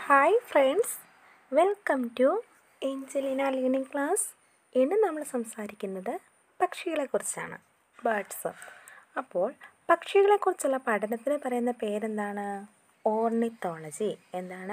hi friends welcome to Angelina learning class ഇന്ന് നമ്മൾ സംസാരിക്കുന്നത് പക്ഷികളെക്കുറിച്ചാണ് ബേർഡ്സ് അപ്പോൾ പക്ഷികളെക്കുറിച്ചുള്ള പഠനത്തിന് പറയുന്ന പേരെന്താണ് ഓർണിത്തോളജി എന്താണ്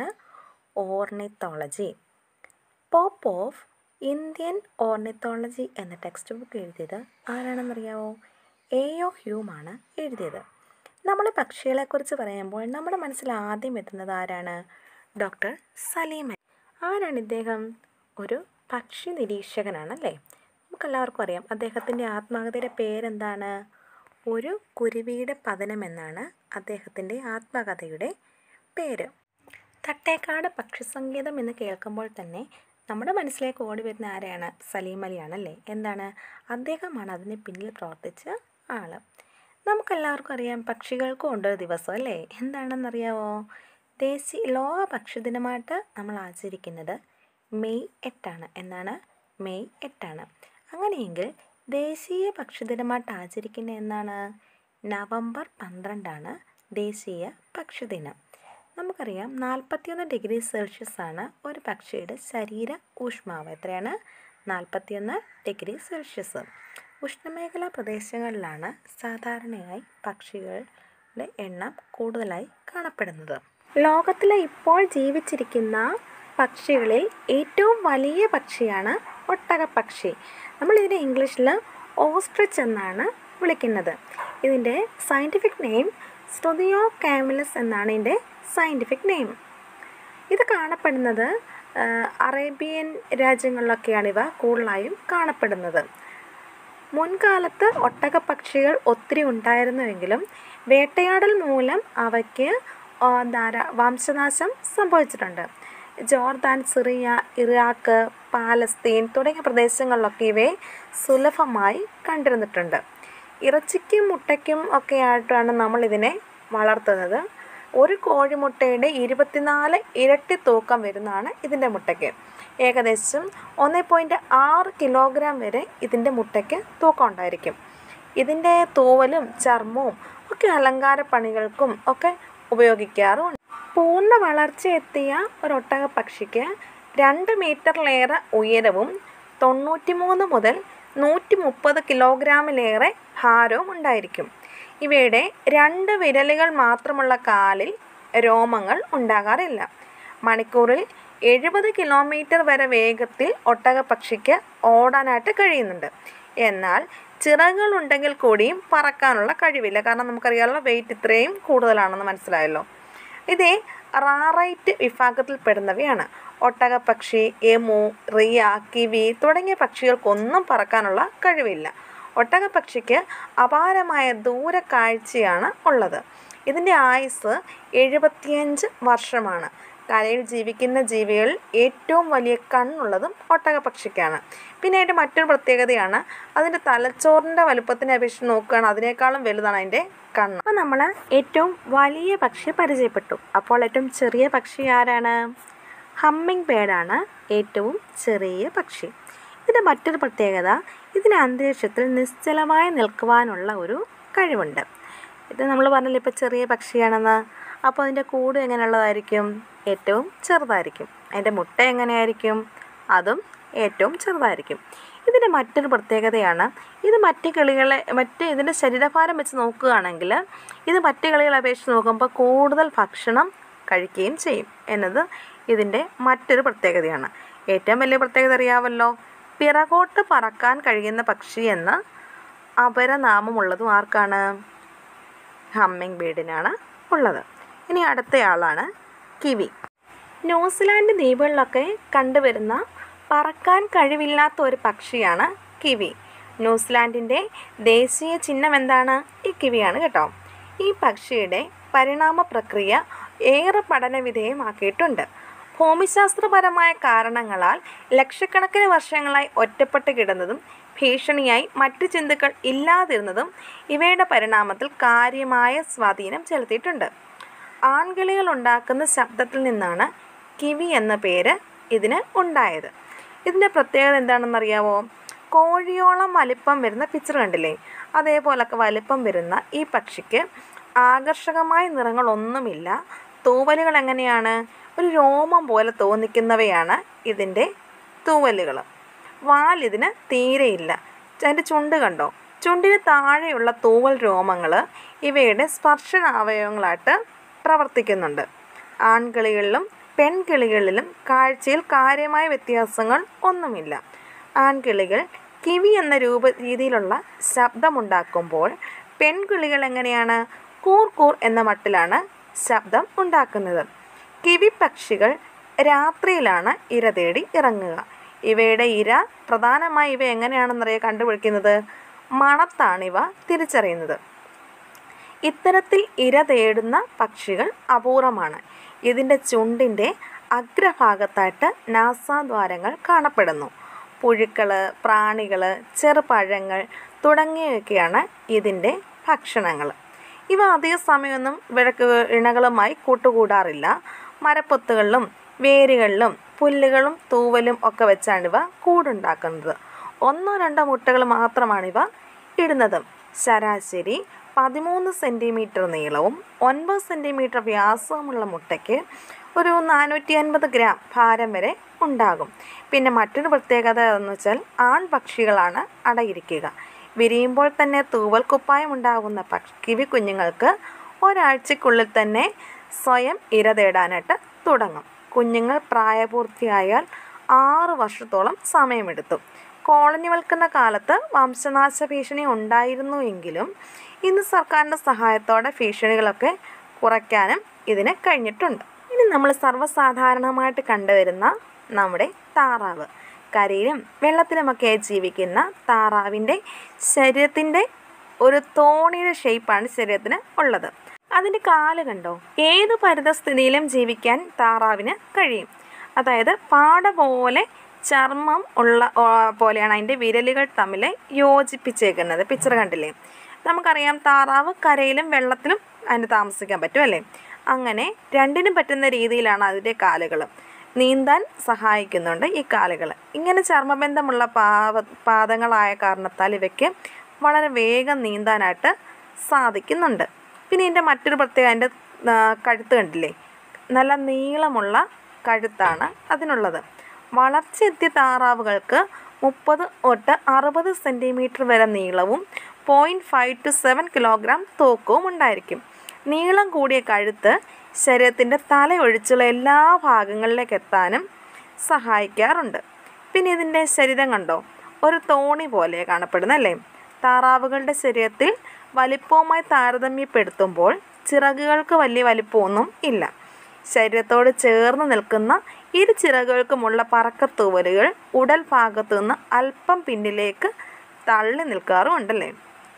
ornithology pope of Indian ornithology എന്ന ടെക്സ്റ്റ് ബുക്ക് എഴുതിയത് ആരാണെന്നറിയാമോ എ ഒ ഹ്യൂമാണ് എഴുതിയത് നമ്മൾ പക്ഷികളെക്കുറിച്ച് പറയുമ്പോൾ നമ്മുടെ മനസ്സിൽ ആദ്യം എത്തുന്നത് ആരാണ് ഡോക്ടർ സലീം അലി ആരാണ് ഇദ്ദേഹം ഒരു പക്ഷി നിരീക്ഷകനാണല്ലേ നമുക്കെല്ലാവർക്കും അറിയാം അദ്ദേഹത്തിൻ്റെ ആത്മകഥയുടെ പേരെന്താണ് ഒരു കുരുവിയുടെ പതനം എന്നാണ് അദ്ദേഹത്തിൻ്റെ ആത്മകഥയുടെ പേര് തട്ടേക്കാട് പക്ഷിസംഗീതം എന്ന് കേൾക്കുമ്പോൾ തന്നെ നമ്മുടെ മനസ്സിലേക്ക് ഓടി വരുന്ന ആരെയാണ് സലീം അലിയാണല്ലേ എന്താണ് അദ്ദേഹമാണ് അതിന് പിന്നിൽ പ്രവർത്തിച്ച ആൾ നമുക്കെല്ലാവർക്കും അറിയാം പക്ഷികൾക്കും ഉണ്ടൊരു ദിവസം അല്ലേ എന്താണെന്നറിയാമോ ദേശീയ ലോക പക്ഷി ദിനമായിട്ട് നമ്മൾ ആചരിക്കുന്നത് മെയ് എട്ടാണ് എന്നാണ് മെയ് എട്ടാണ് അങ്ങനെയെങ്കിൽ ദേശീയ പക്ഷി ദിനമായിട്ട് ആചരിക്കുന്ന എന്നാണ് നവംബർ പന്ത്രണ്ടാണ് ദേശീയ പക്ഷി ദിനം നമുക്കറിയാം നാൽപ്പത്തിയൊന്ന് ഡിഗ്രി സെൽഷ്യസ് ആണ് ഒരു പക്ഷിയുടെ ശരീര ഊഷ്മാവ് എത്രയാണ് നാൽപ്പത്തിയൊന്ന് ഡിഗ്രി സെൽഷ്യസ് ഉഷ്ണമേഖലാ പ്രദേശങ്ങളിലാണ് സാധാരണയായി പക്ഷികളുടെ എണ്ണം കൂടുതലായി കാണപ്പെടുന്നത് ലോകത്തിലെ ഇപ്പോൾ ജീവിച്ചിരിക്കുന്ന പക്ഷികളിൽ ഏറ്റവും വലിയ പക്ഷിയാണ് ഒട്ടകപ്പക്ഷി നമ്മളിതിനെ ഇംഗ്ലീഷിൽ ഓസ്ട്രിച്ച് എന്നാണ് വിളിക്കുന്നത് ഇതിൻ്റെ സയൻറ്റിഫിക് നെയിം സ്റ്റുദിയോ കാമിലസ് എന്നാണ് ഇതിൻ്റെ സയൻറ്റിഫിക് നെയിം ഇത് കാണപ്പെടുന്നത് അറേബ്യൻ രാജ്യങ്ങളിലൊക്കെയാണ് ഇവ കൂടുതലായും കാണപ്പെടുന്നത് മുൻകാലത്ത് ഒട്ടകപ്പക്ഷികൾ ഒത്തിരി ഉണ്ടായിരുന്നുവെങ്കിലും വേട്ടയാടൽ മൂലം അവയ്ക്ക് ധാരാ വംശനാശം സംഭവിച്ചിട്ടുണ്ട് ജോർദാൻ സിറിയ ഇറാഖ് പാലസ്തീൻ തുടങ്ങിയ പ്രദേശങ്ങളിലൊക്കെ ഇവയെ സുലഭമായി കണ്ടിരുന്നിട്ടുണ്ട് ഇറച്ചിക്കും മുട്ടയ്ക്കും ഒക്കെ ആയിട്ടാണ് നമ്മളിതിനെ വളർത്തുന്നത് ഒരു കോഴിമുട്ടയുടെ ഇരുപത്തിനാല് ഇരട്ടി തൂക്കം വരുന്നതാണ് ഇതിൻ്റെ മുട്ടയ്ക്ക് ഏകദേശം ഒന്ന് പോയിൻറ്റ് ആറ് കിലോഗ്രാം വരെ ഇതിൻ്റെ മുട്ടയ്ക്ക് തൂക്കം ഉണ്ടായിരിക്കും ഇതിൻ്റെ തൂവലും ചർമ്മവും ഒക്കെ അലങ്കാര പണികൾക്കും ഒക്കെ ഉപയോഗിക്കാറുമുണ്ട് പൂർണ്ണ വളർച്ചയെത്തിയ ഒരു ഒട്ടക പക്ഷിക്ക് രണ്ട് മീറ്ററിലേറെ ഉയരവും തൊണ്ണൂറ്റിമൂന്ന് മുതൽ നൂറ്റി മുപ്പത് കിലോഗ്രാമിലേറെ ഭാരവും ഉണ്ടായിരിക്കും ഇവയുടെ രണ്ട് വിരലുകൾ മാത്രമുള്ള കാലിൽ രോമങ്ങൾ ഉണ്ടാകാറില്ല മണിക്കൂറിൽ എഴുപത് കിലോമീറ്റർ വരെ വേഗത്തിൽ ഒട്ടകപ്പക്ഷിക്ക് ഓടാനായിട്ട് കഴിയുന്നുണ്ട് എന്നാൽ ചിറകുകളുണ്ടെങ്കിൽ കൂടിയും പറക്കാനുള്ള കഴിവില്ല കാരണം നമുക്കറിയാമല്ലോ വെയിറ്റ് ഇത്രയും കൂടുതലാണെന്ന് മനസ്സിലായല്ലോ ഇതേ റാറൈറ്റ് വിഭാഗത്തിൽപ്പെടുന്നവയാണ് ഒട്ടകപ്പക്ഷി എമു റിയ കിവി തുടങ്ങിയ പക്ഷികൾക്കൊന്നും പറക്കാനുള്ള കഴിവില്ല ഒട്ടകപ്പക്ഷിക്ക് അപാരമായ ദൂരക്കാഴ്ചയാണ് ഉള്ളത് ഇതിൻ്റെ ആയുസ് എഴുപത്തിയഞ്ച് വർഷമാണ് കരയിൽ ജീവിക്കുന്ന ജീവികളിൽ ഏറ്റവും വലിയ കണ്ണുള്ളതും ഒട്ടകപ്പക്ഷിക്കാണ് പിന്നെ അതിൻ്റെ മറ്റൊരു പ്രത്യേകതയാണ് അതിൻ്റെ തലച്ചോറിൻ്റെ വലുപ്പത്തിനെ അപേക്ഷിച്ച് നോക്കുകയാണ് അതിനേക്കാളും വലുതാണ് അതിൻ്റെ കണ്ണ് അപ്പോൾ നമ്മൾ ഏറ്റവും വലിയ പക്ഷി പരിചയപ്പെട്ടു അപ്പോൾ ഏറ്റവും ചെറിയ പക്ഷി ആരാണ് ഹമ്മിങ് ബേഡാണ് ഏറ്റവും ചെറിയ പക്ഷി ഇതിൻ്റെ മറ്റൊരു പ്രത്യേകത ഇതിന് അന്തരീക്ഷത്തിൽ നിശ്ചലമായി നിൽക്കുവാനുള്ള ഒരു കഴിവുണ്ട് ഇത് നമ്മൾ പറഞ്ഞല്ലോ ഇപ്പോൾ ചെറിയ പക്ഷിയാണെന്ന് അപ്പോൾ അതിൻ്റെ കൂട് എങ്ങനെയുള്ളതായിരിക്കും ഏറ്റവും ചെറുതായിരിക്കും അതിൻ്റെ മുട്ട എങ്ങനെയായിരിക്കും അതും ഏറ്റവും ചെറുതായിരിക്കും ഇതിൻ്റെ മറ്റൊരു പ്രത്യേകതയാണ് ഇത് മറ്റ് കിളികളെ മറ്റ് ഇതിൻ്റെ ശരീരഭാരം വെച്ച് നോക്കുകയാണെങ്കിൽ ഇത് മറ്റ് കിളികളെ അപേക്ഷിച്ച് നോക്കുമ്പോൾ കൂടുതൽ ഭക്ഷണം കഴിക്കുകയും ചെയ്യും എന്നത് ഇതിൻ്റെ മറ്റൊരു പ്രത്യേകതയാണ് ഏറ്റവും വലിയ പ്രത്യേകത അറിയാമല്ലോ പിറകോട്ട് പറക്കാൻ കഴിയുന്ന പക്ഷി എന്ന അപരനാമമുള്ളതും ആർക്കാണ് ഹമ്മിങ് ബേഡിനാണ് ഉള്ളത് ഇനി അടുത്തയാളാണ് കിവി ന്യൂസിലാൻഡ് ദ്വീപുകളിലൊക്കെ കണ്ടുവരുന്ന പറക്കാൻ കഴിവില്ലാത്ത ഒരു പക്ഷിയാണ് കിവി ന്യൂസിലാൻഡിൻ്റെ ദേശീയ ചിഹ്നം എന്താണ് ഈ കിവിയാണ് കേട്ടോ ഈ പക്ഷിയുടെ പരിണാമ പ്രക്രിയ ഏറെ പഠനവിധേയമാക്കിയിട്ടുണ്ട് ഭൂമിശാസ്ത്രപരമായ കാരണങ്ങളാൽ ലക്ഷക്കണക്കിന് വർഷങ്ങളായി ഒറ്റപ്പെട്ട് കിടന്നതും ഭീഷണിയായി മറ്റു ജന്തുക്കൾ ഇല്ലാതിരുന്നതും ഇവയുടെ പരിണാമത്തിൽ കാര്യമായ സ്വാധീനം ചെലുത്തിയിട്ടുണ്ട് ആൺകിളികൾ ഉണ്ടാക്കുന്ന ശബ്ദത്തിൽ നിന്നാണ് കിവി എന്ന പേര് ഇതിന് ഉണ്ടായത് ഇതിൻ്റെ പ്രത്യേകത എന്താണെന്നറിയാമോ കോഴിയോളം വലിപ്പം വരുന്ന പിക്ചർ കണ്ടില്ലേ അതേപോലൊക്കെ വലിപ്പം വരുന്ന ഈ പക്ഷിക്ക് ആകർഷകമായ നിറങ്ങളൊന്നുമില്ല തൂവലുകൾ എങ്ങനെയാണ് ഒരു രോമം പോലെ തോന്നിക്കുന്നവയാണ് ഇതിൻ്റെ തൂവലുകൾ വാലിതിന് തീരെയില്ല അതിൻ്റെ ചുണ്ട് കണ്ടോ ചുണ്ടിന് താഴെയുള്ള തൂവൽ രോമങ്ങൾ ഇവയുടെ സ്പർശന അവയവങ്ങളായിട്ട് പ്രവർത്തിക്കുന്നുണ്ട് ആൺകിളികളിലും പെൺകിളികളിലും കാഴ്ചയിൽ കാര്യമായ വ്യത്യാസങ്ങൾ ഒന്നുമില്ല ആൺകിളികൾ കിവി എന്ന രൂപ രീതിയിലുള്ള ശബ്ദമുണ്ടാക്കുമ്പോൾ പെൺകിളികൾ എങ്ങനെയാണ് കൂർ കൂർ എന്ന മട്ടിലാണ് ശബ്ദം ഉണ്ടാക്കുന്നത് കിവി പക്ഷികൾ രാത്രിയിലാണ് ഇര തേടി ഇറങ്ങുക ഇവയുടെ ഇര പ്രധാനമായി ഇവ എങ്ങനെയാണെന്നറിയാൻ കണ്ടുപിടിക്കുന്നത് മണത്താണിവ തിരിച്ചറിയുന്നത് ഇത്തരത്തിൽ ഇര തേടുന്ന പക്ഷികൾ അപൂർവമാണ് ഇതിൻ്റെ ചുണ്ടിൻ്റെ അഗ്രഭാഗത്തായിട്ട് നാസാദ്വാരങ്ങൾ കാണപ്പെടുന്നു പുഴുക്കൾ പ്രാണികൾ ചെറുപഴങ്ങൾ തുടങ്ങിയവയൊക്കെയാണ് ഇതിൻ്റെ ഭക്ഷണങ്ങൾ ഇവ അധിക സമയമൊന്നും വിളക്ക് ഇണകളുമായി കൂട്ടുകൂടാറില്ല മരപ്പൊത്തുകളിലും വേരുകളിലും പുല്ലുകളും തൂവലും ഒക്കെ വെച്ചാണ് ഇവ കൂടുണ്ടാക്കുന്നത് ഒന്നോ രണ്ടോ മുട്ടകൾ മാത്രമാണിവ ഇടുന്നതും ശരാശരി പതിമൂന്ന് സെൻറ്റിമീറ്റർ നീളവും ഒൻപത് സെൻറ്റിമീറ്റർ വ്യാസവുമുള്ള മുട്ടയ്ക്ക് ഒരു നാനൂറ്റി അൻപത് ഗ്രാം ഭാരം വരെ ഉണ്ടാകും പിന്നെ മറ്റൊരു പ്രത്യേകത എന്ന് വെച്ചാൽ ആൺപക്ഷികളാണ് അടയിരിക്കുക വിരിയുമ്പോൾ തന്നെ തൂവൽ കുപ്പായം ഉണ്ടാകുന്ന പക്ഷി കിവി കുഞ്ഞുങ്ങൾക്ക് ഒരാഴ്ചക്കുള്ളിൽ തന്നെ സ്വയം ഇര തേടാനായിട്ട് തുടങ്ങും കുഞ്ഞുങ്ങൾ പ്രായപൂർത്തിയായാൽ ആറ് വർഷത്തോളം സമയമെടുത്തു കോളനിവൽക്കരണ കാലത്ത് വംശനാശ ഭീഷണി ഉണ്ടായിരുന്നു എങ്കിലും ഇന്ന് സർക്കാരിൻ്റെ സഹായത്തോടെ ഭീഷണികളൊക്കെ കുറയ്ക്കാനും ഇതിന് കഴിഞ്ഞിട്ടുണ്ട് ഇനി നമ്മൾ സർവ്വസാധാരണമായിട്ട് കണ്ടുവരുന്ന നമ്മുടെ താറാവ് കരയിലും വെള്ളത്തിലുമൊക്കെ ജീവിക്കുന്ന താറാവിൻ്റെ ശരീരത്തിൻ്റെ ഒരു തോണിയുടെ ഷേപ്പാണ് ശരീരത്തിന് ഉള്ളത് അതിൻ്റെ കാല് കണ്ടോ ഏത് പരിതസ്ഥിതിയിലും ജീവിക്കാൻ താറാവിന് കഴിയും അതായത് പാട പോലെ ചർമ്മം ഉള്ള ആ, പോലെയാണ് അതിൻ്റെ വിരലുകൾ തമ്മിൽ യോജിപ്പിച്ചേക്കുന്നത് പിക്ചർ കണ്ടില്ലേ നമുക്കറിയാം താറാവ് കരയിലും വെള്ളത്തിലും അതിന് താമസിക്കാൻ പറ്റും അല്ലേ അങ്ങനെ രണ്ടിനും പറ്റുന്ന രീതിയിലാണ് അതിൻ്റെ കാലുകൾ നീന്താൻ സഹായിക്കുന്നുണ്ട് ഈ കാലുകൾ ഇങ്ങനെ ചർമ്മബന്ധമുള്ള പാവ പാദങ്ങളായ കാരണത്താൽ ഇവയ്ക്ക് വളരെ വേഗം നീന്താനായിട്ട് സാധിക്കുന്നുണ്ട് പിന്നെ ഇതിൻ്റെ മറ്റൊരു പ്രത്യേകത അതിൻ്റെ ആ, കഴുത്ത് കണ്ടില്ലേ നല്ല നീളമുള്ള കഴുത്താണ് അതിനുള്ളത് വളർച്ചയെത്തിയ താറാവുകൾക്ക് മുപ്പത് തൊട്ട് അറുപത് സെൻറ്റിമീറ്റർ വരെ നീളവും point five two seven kilogram തൂക്കവും ഉണ്ടായിരിക്കും നീളം കൂടിയ കഴുത്ത് ശരീരത്തിൻ്റെ തല ഒഴിച്ചുള്ള എല്ലാ ഭാഗങ്ങളിലേക്ക് എത്താനും സഹായിക്കാറുണ്ട് പിന്നെ ഇതിൻ്റെ ശരീരം കണ്ടോ ഒരു തോണി പോലെ കാണപ്പെടുന്നല്ലേ താറാവുകളുടെ ശരീരത്തിൽ വലിപ്പവുമായി താരതമ്യപ്പെടുത്തുമ്പോൾ ചിറകുകൾക്ക് വലിയ വലിപ്പമൊന്നും ഇല്ല ശരീരത്തോട് ചേർന്ന് നിൽക്കുന്ന ഇരു ചിറകുകൾക്കുമുള്ള പറക്കത്തൂവലുകൾ ഉടൽ ഭാഗത്തു നിന്ന് അല്പം പിന്നിലേക്ക് തള്ളി നിൽക്കാറുമുണ്ടല്ലേ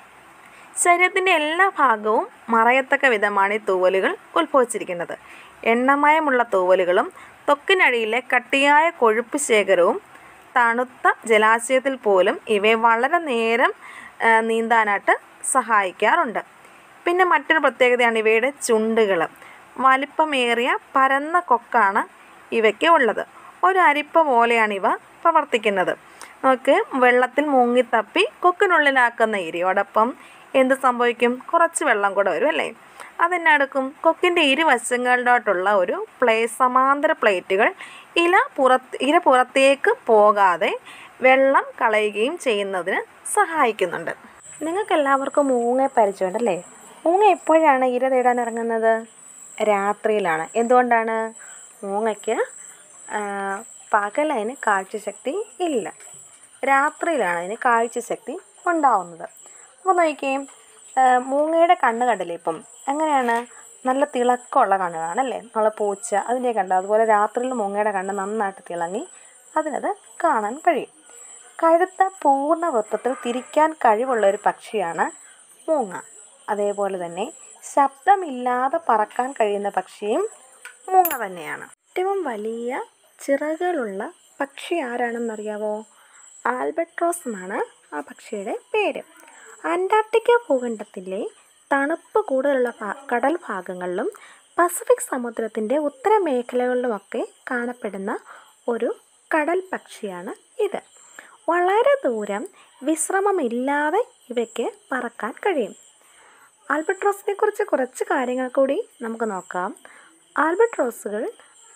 ശരീരത്തിൻ്റെ എല്ലാ ഭാഗവും മറയത്തക്ക വിധമാണ് ഈ തൂവലുകൾ ഉത്ഭവിച്ചിരിക്കുന്നത് എണ്ണമയമുള്ള തൂവലുകളും ത്വക്കിനടിയിലെ കട്ടിയായ കൊഴുപ്പ് ശേഖരവും തണുത്ത ജലാശയത്തിൽ പോലും ഇവയെ വളരെ നേരം ആ, നീന്താനായിട്ട് സഹായിക്കാറുണ്ട് പിന്നെ മറ്റൊരു പ്രത്യേകതയാണ് ഇവയുടെ ചുണ്ടുകൾ വലിപ്പമേറിയ പരന്ന കൊക്കാണ് ഇവയ്ക്ക് ഉള്ളത് ഒരു അരിപ്പ പോലെയാണ് ഇവ പ്രവർത്തിക്കുന്നത് നമുക്ക് വെള്ളത്തിൽ മുങ്ങിത്തപ്പി കൊക്കിനുള്ളിലാക്കുന്ന ഇരയോടൊപ്പം എന്ത് സംഭവിക്കും കുറച്ച് വെള്ളം കൂടെ വരും അല്ലേ അതെന്നെ എടുക്കും കൊക്കിൻ്റെ ഇരുവശങ്ങളിലോട്ടുള്ള ഒരു പ്ലേ സമാന്തര പ്ലേറ്റുകൾ ഇല പുറത്ത് ഇര പുറത്തേക്ക് പോകാതെ വെള്ളം കളയുകയും ചെയ്യുന്നതിന് സഹായിക്കുന്നുണ്ട് നിങ്ങൾക്ക് എല്ലാവർക്കും മൂങ്ങ പരിചയമുണ്ടല്ലേ മൂങ്ങ എപ്പോഴാണ് ഇര തേടാൻ ഇറങ്ങുന്നത് രാത്രിയിലാണ് എന്തുകൊണ്ടാണ് മൂങ്ങയ്ക്ക് ആ, പകലതിന് കാഴ്ചശക്തി ഇല്ല രാത്രിയിലാണ് അതിന് കാഴ്ചശക്തി ഉണ്ടാവുന്നത് അപ്പോൾ നോക്കിയേ ആ, മൂങ്ങയുടെ കണ്ണ് കണ്ടില്ലേ ഇപ്പം എങ്ങനെയാണ് നല്ല തിളക്കമുള്ള കണ്ണുകളാണല്ലേ നമ്മളെ പൂച്ച അതിൻ്റെ കണ്ട അതുപോലെ രാത്രിയിൽ മൂങ്ങയുടെ കണ്ണ് നന്നായിട്ട് തിളങ്ങി അതിനത് കാണാൻ കഴിയും കഴുത്ത പൂർണ്ണ വൃത്തത്തിൽ തിരിക്കാൻ കഴിവുള്ള ഒരു പക്ഷിയാണ് മൂങ്ങ അതേപോലെ തന്നെ ശബ്ദമില്ലാതെ പറക്കാൻ കഴിയുന്ന പക്ഷിയും മൂങ്ങ തന്നെയാണ് ഏറ്റവും വലിയ ചിറകുകളുള്ള പക്ഷി ആരാണെന്നറിയാവോ ആൽബട്രോസ് എന്നാണ് ആ പക്ഷിയുടെ പേര് അന്റാർട്ടിക്ക ഭൂഖണ്ഡത്തിലെ തണുപ്പ് കൂടുതലുള്ള ഭാ- കടൽ ഭാഗങ്ങളിലും പസഫിക് സമുദ്രത്തിൻ്റെ ഉത്തര മേഖലകളിലുമൊക്കെ കാണപ്പെടുന്ന ഒരു കടൽ പക്ഷിയാണ് ഇത് വളരെ ദൂരം വിശ്രമമില്ലാതെ ഇവയ്ക്ക് പറക്കാൻ കഴിയും ആൽബട്രോസിനെ കുറിച്ച് കുറച്ച് കാര്യങ്ങൾ കൂടി നമുക്ക് നോക്കാം ആൽബട്രോസുകൾ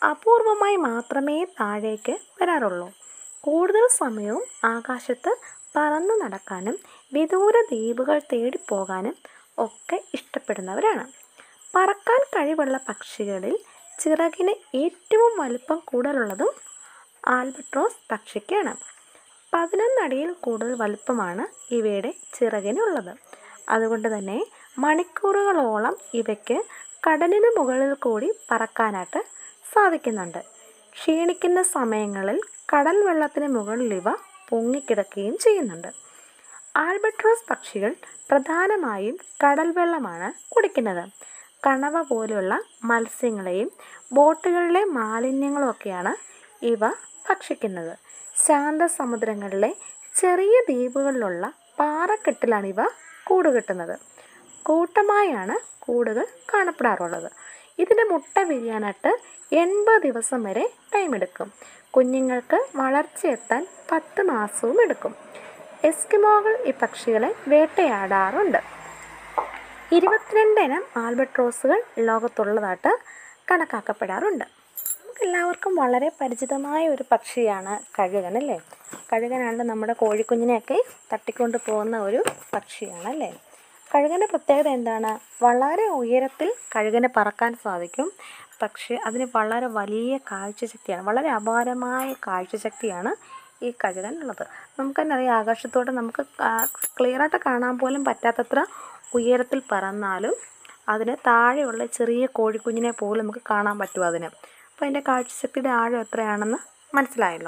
അപൂർവമായി മാത്രമേ താഴേക്ക് വരാറുള്ളൂ കൂടുതൽ സമയവും ആകാശത്ത് പറന്നു നടക്കാനും വിദൂര ദ്വീപുകൾ തേടിപ്പോകാനും ഒക്കെ ഇഷ്ടപ്പെടുന്നവരാണ് പറക്കാൻ കഴിവുള്ള പക്ഷികളിൽ ചിറകിന് ഏറ്റവും വലുപ്പം കൂടുതലുള്ളതും ആൽബട്രോസ് പക്ഷിക്കാണ് പതിനൊന്നടിയിൽ കൂടുതൽ വലുപ്പമാണ് ഇവയുടെ ചിറകിനുള്ളത് അതുകൊണ്ട് തന്നെ മണിക്കൂറുകളോളം ഇവയ്ക്ക് കടലിന് മുകളിൽ കൂടി പറക്കാനായിട്ട് സാധിക്കുന്നുണ്ട് ക്ഷീണിക്കുന്ന സമയങ്ങളിൽ കടൽ വെള്ളത്തിന് മുകളിൽ ഇവ പൊങ്ങിക്കിടക്കുകയും ചെയ്യുന്നുണ്ട് ആൽബട്രോസ് പക്ഷികൾ പ്രധാനമായും കടൽ വെള്ളമാണ് കുടിക്കുന്നത് കണവ പോലുള്ള മത്സ്യങ്ങളെയും ബോട്ടുകളിലെ മാലിന്യങ്ങളുമൊക്കെയാണ് ഇവ ഭക്ഷിക്കുന്നത് ശാന്തസമുദ്രങ്ങളിലെ ചെറിയ ദ്വീപുകളിലുള്ള പാറക്കെട്ടിലാണ് ഇവ കൂടുകെട്ടുന്നത് കൂട്ടമായാണ് കൂടുകൾ കാണപ്പെടാറുള്ളത് ഇതിൻ്റെ മുട്ട വിരിയാനായിട്ട് എൺപത് ദിവസം വരെ ടൈം എടുക്കും കുഞ്ഞുങ്ങൾക്ക് വളർച്ചയെത്താൻ പത്ത് മാസവും എടുക്കും എസ്കിമോകൾ ഈ പക്ഷികളെ വേട്ടയാടാറുണ്ട് ഇരുപത്തിരണ്ട് ഇനം ആൽബട്രോസുകൾ ലോകത്തുള്ളതായിട്ട് കണക്കാക്കപ്പെടാറുണ്ട് നമുക്ക് എല്ലാവർക്കും വളരെ പരിചിതമായ ഒരു പക്ഷിയാണ് കഴുകൻ അല്ലേ കഴുകനാണ്ട് നമ്മുടെ കോഴിക്കുഞ്ഞിനെയൊക്കെ തട്ടിക്കൊണ്ട് പോകുന്ന ഒരു പക്ഷിയാണ് അല്ലേ കഴുകൻ്റെ പ്രത്യേകത എന്താണ് വളരെ ഉയരത്തിൽ കഴുകന് പറക്കാൻ സാധിക്കും പക്ഷേ അതിന് വളരെ വലിയ കാഴ്ചശക്തിയാണ് വളരെ അപാരമായ കാഴ്ചശക്തിയാണ് ഈ കഴുകൻ ഉള്ളത് നമുക്ക് തന്നെ അറിയാം ആകാശത്തോടെ നമുക്ക് ക്ലിയറായിട്ട് കാണാൻ പോലും പറ്റാത്തത്ര ഉയരത്തിൽ പറന്നാലും അതിന് താഴെയുള്ള ചെറിയ കോഴിക്കുഞ്ഞിനെ പോലും നമുക്ക് കാണാൻ പറ്റും അതിന് അപ്പോൾ അതിൻ്റെ കാഴ്ചശക്തിയുടെ ആഴം എത്രയാണെന്ന് മനസ്സിലായല്ലോ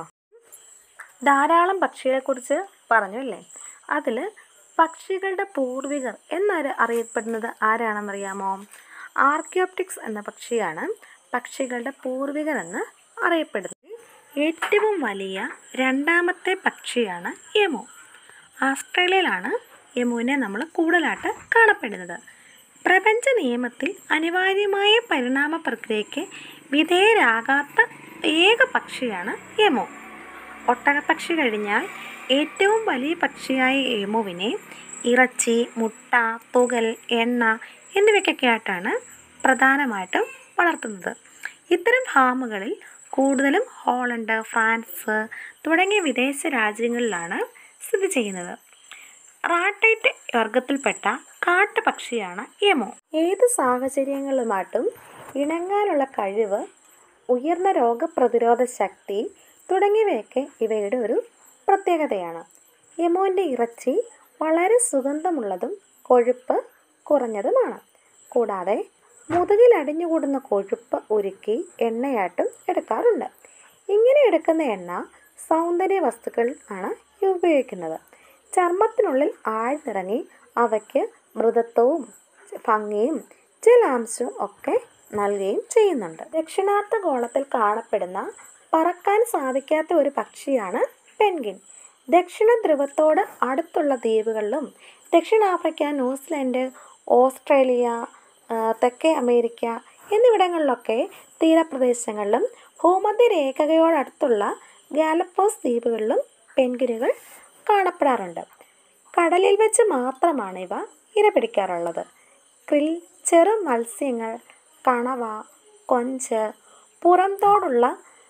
ധാരാളം പക്ഷികളെക്കുറിച്ച് പറഞ്ഞു അല്ലേ അതിൽ പക്ഷികളുടെ പൂർവികർ എന്നൊരു അറിയപ്പെടുന്നത് ആരാണെന്നറിയാമോ ആർക്കിയോപ്റ്റിക്സ് എന്ന പക്ഷിയാണ് പക്ഷികളുടെ പൂർവികർ എന്ന് അറിയപ്പെടുന്നത് ഏറ്റവും വലിയ രണ്ടാമത്തെ പക്ഷിയാണ് യമു ആസ്ട്രേലിയയിലാണ് യമുവിനെ നമ്മൾ കൂടുതലായിട്ട് കാണപ്പെടുന്നത് പ്രപഞ്ച നിയമത്തിൽ അനിവാര്യമായ പരിണാമ പ്രക്രിയയ്ക്ക് വിധേയരാകാത്ത ഏക പക്ഷിയാണ് യമു ഒട്ടകപ്പക്ഷി കഴിഞ്ഞാൽ ഏറ്റവും വലിയ പക്ഷിയായ എമുവിനെ ഇറച്ചി മുട്ട തുകൽ എണ്ണ എന്നിവയ്ക്കൊക്കെ ആയിട്ടാണ് പ്രധാനമായിട്ടും വളർത്തുന്നത് ഇത്തരം ഫാമുകളിൽ കൂടുതലും ഹോളണ്ട് ഫ്രാൻസ് തുടങ്ങിയ വിദേശ രാജ്യങ്ങളിലാണ് സ്ഥിതി ചെയ്യുന്നത് റാട്ടൈറ്റ് വർഗത്തിൽപ്പെട്ട കാട്ടുപക്ഷിയാണ് യമോ ഏത് സാഹചര്യങ്ങളുമായിട്ടും ഇണങ്ങാനുള്ള കഴിവ് ഉയർന്ന രോഗപ്രതിരോധ ശക്തി തുടങ്ങിയവയൊക്കെ ഇവയുടെ ഒരു പ്രത്യേകതയാണ് യമോൻ്റെ ഇറച്ചി വളരെ സുഗന്ധമുള്ളതും കൊഴുപ്പ് കുറഞ്ഞതുമാണ് കൂടാതെ മുതുകിൽ അടിഞ്ഞുകൂടുന്ന കൊഴുപ്പ് ഉരുക്കി എണ്ണയായിട്ടും എടുക്കാറുണ്ട് ഇങ്ങനെ എടുക്കുന്ന എണ്ണ സൗന്ദര്യ വസ്തുക്കൾ ആണ് ഉപയോഗിക്കുന്നത് ചർമ്മത്തിനുള്ളിൽ ആഴ്ന്നിറങ്ങി അവയ്ക്ക് മൃദത്വവും ഭംഗിയും ജലാംശവും ഒക്കെ നൽകുകയും ചെയ്യുന്നുണ്ട് ദക്ഷിണാർത്ഥ ഗോളത്തിൽ കാണപ്പെടുന്ന പറക്കാൻ സാധിക്കാത്ത ഒരു പക്ഷിയാണ് പെൻഗിൻ ദക്ഷിണ ധ്രുവത്തോട് അടുത്തുള്ള ദ്വീപുകളിലും ദക്ഷിണാഫ്രിക്ക ന്യൂസിലൻഡ് ഓസ്ട്രേലിയ തെക്കേ അമേരിക്ക എന്നിവിടങ്ങളിലൊക്കെ തീരപ്രദേശങ്ങളിലും ഭൂമധ്യരേഖയോടടുത്തുള്ള ഗാലപ്പോസ് ദ്വീപുകളിലും പെൻഗിനുകൾ കാണപ്പെടാറുണ്ട് കടലിൽ വെച്ച് മാത്രമാണ് ഇവ ഇരപിടിക്കാറുള്ളത് ക്രിൽ ചെറു മത്സ്യങ്ങൾ കണവ കൊഞ്ച് പുറംതോടുള്ള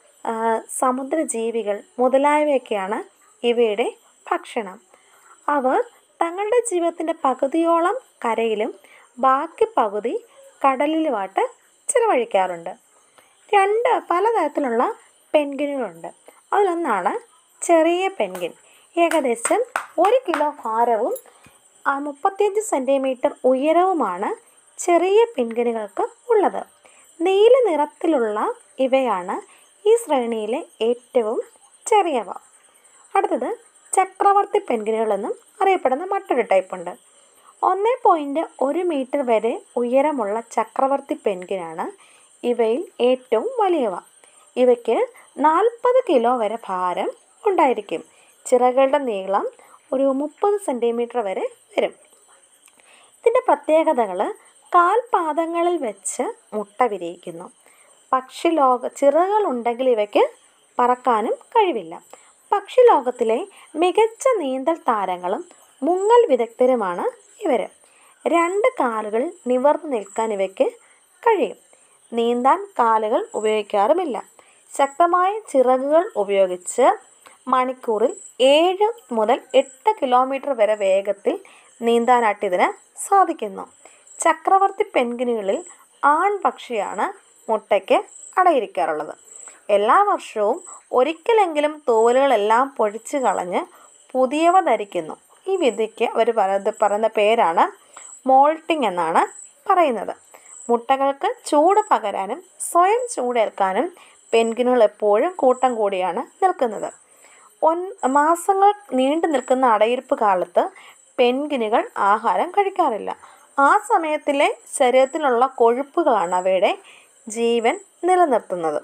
സമുദ്രജീവികൾ മുതലായവയൊക്കെയാണ് ഇവയുടെ ഭക്ഷണം അവർ തങ്ങളുടെ ജീവിതത്തിൻ്റെ പകുതിയോളം കരയിലും ബാക്കി പകുതി കടലിലുമായിട്ട് ചിലവഴിക്കാറുണ്ട് രണ്ട് പലതരത്തിലുള്ള പെൻഗിനുകളുണ്ട് അതിലൊന്നാണ് ചെറിയ പെൻഗിൻ ഏകദേശം ഒരു കിലോ ഭാരവും മുപ്പത്തിയഞ്ച് സെൻറ്റിമീറ്റർ ഉയരവുമാണ് ചെറിയ പെൻഗിനുകൾക്ക് ഉള്ളത് നീല നിറത്തിലുള്ള ഇവയാണ് ഈ ശ്രേണിയിലെ ഏറ്റവും ചെറിയവ അടുത്തത് ചക്രവർത്തി പെൻഗിനുകളെന്നും അറിയപ്പെടുന്ന മറ്റൊരു ടൈപ്പുണ്ട് ഒന്ന് പോയിൻറ്റ് ഒരു മീറ്റർ വരെ ഉയരമുള്ള ചക്രവർത്തി പെൻഗിനാണ് ഇവയിൽ ഏറ്റവും വലിയവ ഇവയ്ക്ക് നാൽപ്പത് കിലോ വരെ ഭാരം ഉണ്ടായിരിക്കും ചിറകുകളുടെ നീളം ഒരു മുപ്പത് സെൻറ്റിമീറ്റർ വരെ വരും ഇതിൻ്റെ പ്രത്യേകതകൾ കാൽപാദങ്ങളിൽ വെച്ച് മുട്ട വിരിയിക്കുന്നു പക്ഷി ലോക ചിറകുകളുണ്ടെങ്കിൽ ഇവയ്ക്ക് പറക്കാനും കഴിവില്ല പക്ഷി ലോകത്തിലെ മികച്ച നീന്തൽ താരങ്ങളും മുങ്ങൽ വിദഗ്ധരുമാണ് ഇവർ രണ്ട് കാലുകൾ നിവർന്നു നിൽക്കാൻ ഇവയ്ക്ക് കഴിയും നീന്താൻ കാലുകൾ ഉപയോഗിക്കാറുമില്ല ശക്തമായ ചിറകുകൾ ഉപയോഗിച്ച് മണിക്കൂറിൽ ഏഴ് മുതൽ എട്ട് കിലോമീറ്റർ വരെ വേഗത്തിൽ നീന്താനായിട്ട് ഇതിന് സാധിക്കുന്നു ചക്രവർത്തി പെൻഗിനുകളിൽ ആൺപക്ഷിയാണ് മുട്ടയ്ക്ക് അടയിരിക്കാറുള്ളത് എല്ലാ വർഷവും ഒരിക്കലെങ്കിലും തൂവലുകളെല്ലാം പൊഴിച്ചു കളഞ്ഞ് പുതിയവ ധരിക്കുന്നു ഈ വിധിക്ക് അവർ പറയുന്ന പേരാണ് മോൾട്ടിംഗ് എന്നാണ് പറയുന്നത് മുട്ടകൾക്ക് ചൂട് പകരാനും സ്വയം ചൂടേൽക്കാനും പെൻഗിനുകൾ എപ്പോഴും കൂട്ടം കൂടിയാണ് നിൽക്കുന്നത് ഒൻ മാസങ്ങൾ നീണ്ടു നിൽക്കുന്ന അടയിരിപ്പ് കാലത്ത് പെൻഗിനുകൾ ആഹാരം കഴിക്കാറില്ല ആ സമയത്തിലെ ശരീരത്തിലുള്ള കൊഴുപ്പുകളാണ് അവയുടെ ജീവൻ നിലനിർത്തുന്നത്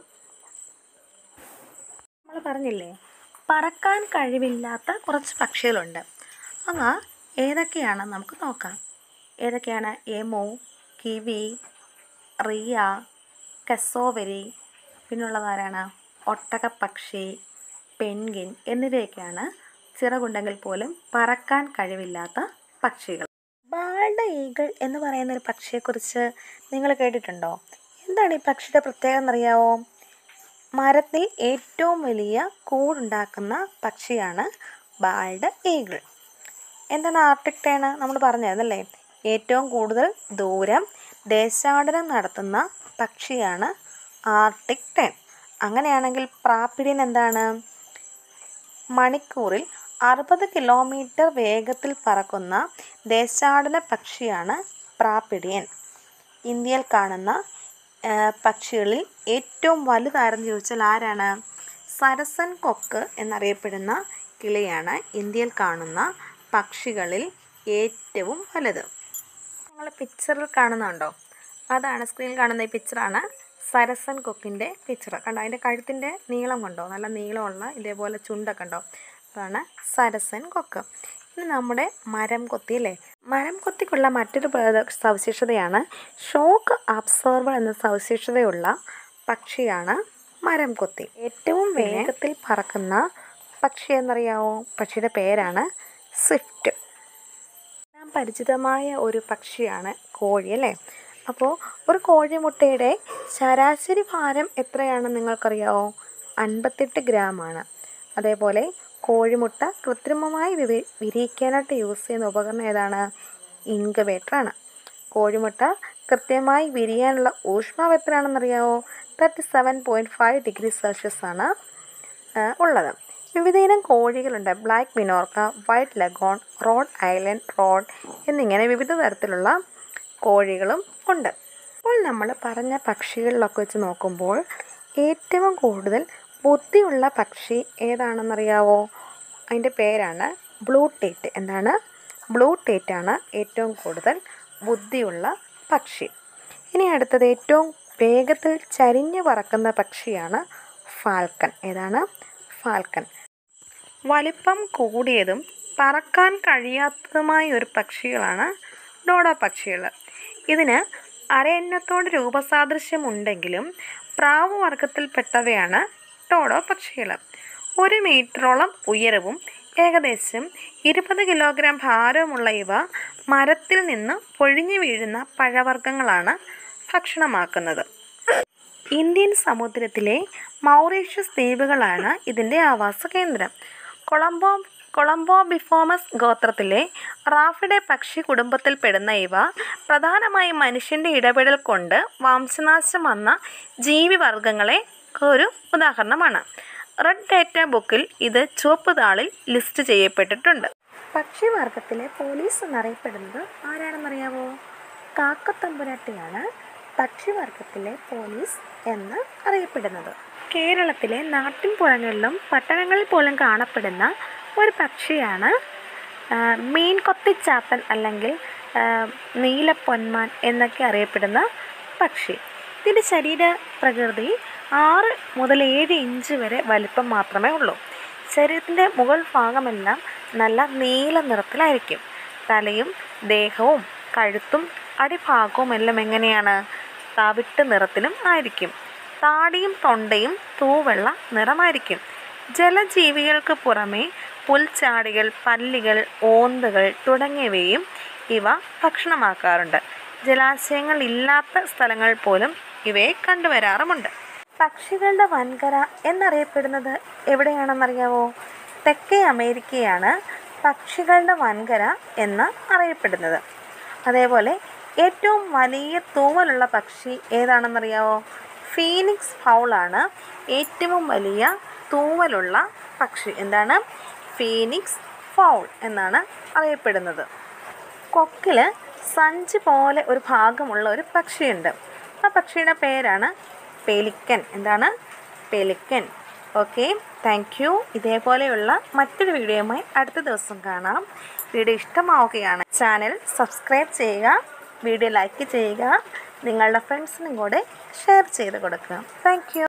നമ്മൾ പറഞ്ഞില്ലേ പറക്കാൻ കഴിവില്ലാത്ത കുറച്ച് പക്ഷികളുണ്ട് അവ ഏതൊക്കെയാണ് നമുക്ക് നോക്കാം ഏതൊക്കെയാണ് എമോ കിവി റിയ കസോവരി പിന്നുള്ളതാരാണ് ഒട്ടകപ്പക്ഷി പെൻഗിൻ എന്നിവയൊക്കെയാണ് ചിറകുണ്ടെങ്കിൽ പോലും പറക്കാൻ കഴിവില്ലാത്ത പക്ഷികൾ ബാൾഡ് ഈഗിൾ എന്ന് പറയുന്ന ഒരു പക്ഷിയെക്കുറിച്ച് നിങ്ങൾ കേട്ടിട്ടുണ്ടോ എന്താണ് ഈ പക്ഷിയുടെ പ്രത്യേകത എന്നറിയാവോ മരത്തിൽ ഏറ്റവും വലിയ കൂടുണ്ടാക്കുന്ന പക്ഷിയാണ് ബാൾഡ് ഈഗിൾ എന്താണ് ആർട്ടിക് ടേൺ നമ്മൾ പറഞ്ഞതല്ലേ ഏറ്റവും കൂടുതൽ ദൂരം ദേശാടനം നടത്തുന്ന പക്ഷിയാണ് ആർട്ടിക് ടേൺ അങ്ങനെയാണെങ്കിൽ പ്രാപ്പിടിയൻ എന്താണ് മണിക്കൂറിൽ അറുപത് കിലോമീറ്റർ വേഗത്തിൽ പറക്കുന്ന ദേശാടന പക്ഷിയാണ് പ്രാപ്പിടിയൻ ഇന്ത്യയിൽ കാണുന്ന ആ, പക്ഷികളിൽ ഏറ്റവും വലുതാരെന്ന് ചോദിച്ചാൽ ആരാണ് സരസൻ കൊക്ക് എന്നറിയപ്പെടുന്ന കിളിയാണ് ഇന്ത്യയിൽ കാണുന്ന പക്ഷികളിൽ ഏറ്റവും വലുത് നിങ്ങൾ പിക്ചറിൽ കാണുന്നുണ്ടോ അതാണ് സ്ക്രീനിൽ കാണുന്ന ഈ പിക്ചറാണ് സരസൻ കൊക്കിൻ്റെ പിക്ചർ കണ്ടോ അതിൻ്റെ കഴുത്തിൻ്റെ നീളം കണ്ടോ നല്ല നീളമുള്ള ഇതേപോലെ ചുണ്ടൊക്കെ ഉണ്ടോ അതാണ് സരസൻ കൊക്ക് ഇനി നമ്മുടെ മരം കൊത്തി അല്ലേ മരം കൊത്തിക്കുള്ള മറ്റൊരു പ്രധ- സവിശേഷതയാണ് ഷോക്ക് അബ്സോർബർ എന്ന സവിശേഷതയുള്ള പക്ഷിയാണ് മരം കൊത്തി ഏറ്റവും വേഗത്തിൽ പറക്കുന്ന പക്ഷി എന്നറിയാവോ പക്ഷിയുടെ പേരാണ് സ്വിഫ്റ്റ് നാം പരിചിതമായ ഒരു പക്ഷിയാണ് കോഴി അല്ലേ അപ്പോൾ ഒരു കോഴിമുട്ടയുടെ ശരാശരി ഭാരം എത്രയാണെന്ന് നിങ്ങൾക്കറിയാവോ അൻപത്തെട്ട് ഗ്രാമാണ് അതേപോലെ കോഴിമുട്ട കൃത്രിമമായി വിവി വിരിയിക്കാനായിട്ട് യൂസ് ചെയ്യുന്ന ഉപകരണം ഏതാണ് ഇൻക്യുബേറ്ററാണ് കോഴിമുട്ട കൃത്യമായി വിരിയാനുള്ള ഊഷ്മാവ് എത്രയാണെന്നറിയാവോ thirty seven point five degree Celsius ആണ് ആ, ഉള്ളത് വിവിധയിനം കോഴികളുണ്ട് black Minorca white leghorn Rhode Island Rhode എന്നിങ്ങനെ വിവിധ തരത്തിലുള്ള കോഴികളും ഉണ്ട് അപ്പോൾ നമ്മൾ പറഞ്ഞ പക്ഷികളിലൊക്കെ വെച്ച് നോക്കുമ്പോൾ ഏറ്റവും കൂടുതൽ ബുദ്ധിയുള്ള പക്ഷി ഏതാണെന്നറിയാവോ അതിൻ്റെ പേരാണ് ബ്ലൂ ടേറ്റ് എന്താണ് ബ്ലൂ ടേറ്റ് ആണ് ഏറ്റവും കൂടുതൽ ബുദ്ധിയുള്ള പക്ഷി ഇനി അടുത്തത് ഏറ്റവും വേഗത്തിൽ ചരിഞ്ഞു പറക്കുന്ന പക്ഷിയാണ് ഫാൽക്കൺ ഏതാണ് ഫാൽക്കൺ വലിപ്പം കൂടിയതും പറക്കാൻ കഴിയാത്തതുമായ ഒരു പക്ഷികളാണ് ഡോഡോ പക്ഷികൾ ഇതിന് അരയന്നത്തോട് രൂപസാദൃശ്യമുണ്ടെങ്കിലും പ്രാവ് വർഗത്തിൽപ്പെട്ടവയാണ് ഡോഡോ പക്ഷികൾ ഒരു മീറ്ററോളം ഉയരവും ഏകദേശം ഇരുപത് കിലോഗ്രാം ഭാരവുമുള്ള ഇവ മരത്തിൽ നിന്ന് പൊഴിഞ്ഞു വീഴുന്ന പഴവർഗ്ഗങ്ങളാണ് ഭക്ഷണമാക്കുന്നത് ഇന്ത്യൻ സമുദ്രത്തിലെ മൗറീഷ്യസ് ദ്വീപുകളാണ് ഇതിൻ്റെ ആവാസ കേന്ദ്രം കൊളംബോ കൊളംബോ ബിഫോമസ് ഗോത്രത്തിലെ റാഫിഡെ പക്ഷി കുടുംബത്തിൽപ്പെടുന്ന ഇവ പ്രധാനമായും മനുഷ്യൻ്റെ ഇടപെടൽ കൊണ്ട് വംശനാശം വന്ന ജീവിവർഗങ്ങളെ ഒരു ഉദാഹരണമാണ് റെഡ് ഡേറ്റ ബുക്കിൽ ഇത് ചുവപ്പ് താളിൽ ലിസ്റ്റ് ചെയ്യപ്പെട്ടിട്ടുണ്ട് പക്ഷിവർഗത്തിലെ പോലീസ് എന്നറിയപ്പെടുന്നത് ആരാണെന്നറിയാമോ കാക്കത്തമ്പുരാട്ടിയാണ് പക്ഷിവർഗത്തിലെ പോലീസ് എന്ന് അറിയപ്പെടുന്നത് കേരളത്തിലെ നാട്ടിൻപുറങ്ങളിലും പട്ടണങ്ങളിൽ പോലും കാണപ്പെടുന്ന ഒരു പക്ഷിയാണ് ആ, മീൻ കൊത്തിച്ചാത്തൻ അല്ലെങ്കിൽ ആ, നീലപ്പൊന്മാൻ എന്നൊക്കെ അറിയപ്പെടുന്ന പക്ഷി ഇതിൻ്റെ ശരീര പ്രകൃതി ആറ് മുതൽ ഏഴ് ഇഞ്ച് വരെ വലിപ്പം മാത്രമേ ഉള്ളൂ ശരീരത്തിൻ്റെ മുകൾ ഭാഗമെല്ലാം നല്ല നീല നിറത്തിലായിരിക്കും തലയും ദേഹവും കഴുത്തും അടിഭാഗവും എല്ലാം എങ്ങനെയാണ് തവിട്ട് നിറത്തിലും ആയിരിക്കും താടിയും തൊണ്ടയും തൂവെള്ള നിറമായിരിക്കും ജലജീവികൾക്ക് പുറമെ പുൽച്ചാടികൾ പല്ലികൾ ഓന്തുകൾ തുടങ്ങിയവയും ഇവ ഭക്ഷണമാക്കാറുണ്ട് ജലാശയങ്ങൾ ഇല്ലാത്ത സ്ഥലങ്ങളിൽ പോലും ഇവയെ കണ്ടുവരാറുമുണ്ട് പക്ഷികളുടെ വൻകര എന്നറിയപ്പെടുന്നത് എവിടെയാണെന്നറിയാവോ തെക്കേ അമേരിക്കയാണ് പക്ഷികളുടെ വൻകര എന്ന് അറിയപ്പെടുന്നത് അതേപോലെ ഏറ്റവും വലിയ തൂവലുള്ള പക്ഷി ഏതാണെന്നറിയാവോ ഫീനിക്സ് ഫൗളാണ് ഏറ്റവും വലിയ തൂവലുള്ള പക്ഷി എന്താണ് ഫീനിക്സ് ഫൗൾ എന്നാണ് അറിയപ്പെടുന്നത് കൊക്കിൽ സഞ്ചി പോലെ ഒരു ഭാഗമുള്ള ഒരു പക്ഷിയുണ്ട് ആ പക്ഷിയുടെ പേരാണ് പെലിക്കൻ എന്താണ് പെലിക്കൻ ഓക്കെ താങ്ക് യു ഇതേപോലെയുള്ള മറ്റൊരു വീഡിയോയുമായി അടുത്ത ദിവസം കാണാം വീഡിയോ ഇഷ്ടമാവുകയാണ് ചാനൽ സബ്സ്ക്രൈബ് ചെയ്യുക വീഡിയോ ലൈക്ക് ചെയ്യുക നിങ്ങളുടെ ഫ്രണ്ട്സിനും കൂടെ ഷെയർ ചെയ്ത് കൊടുക്കുക താങ്ക്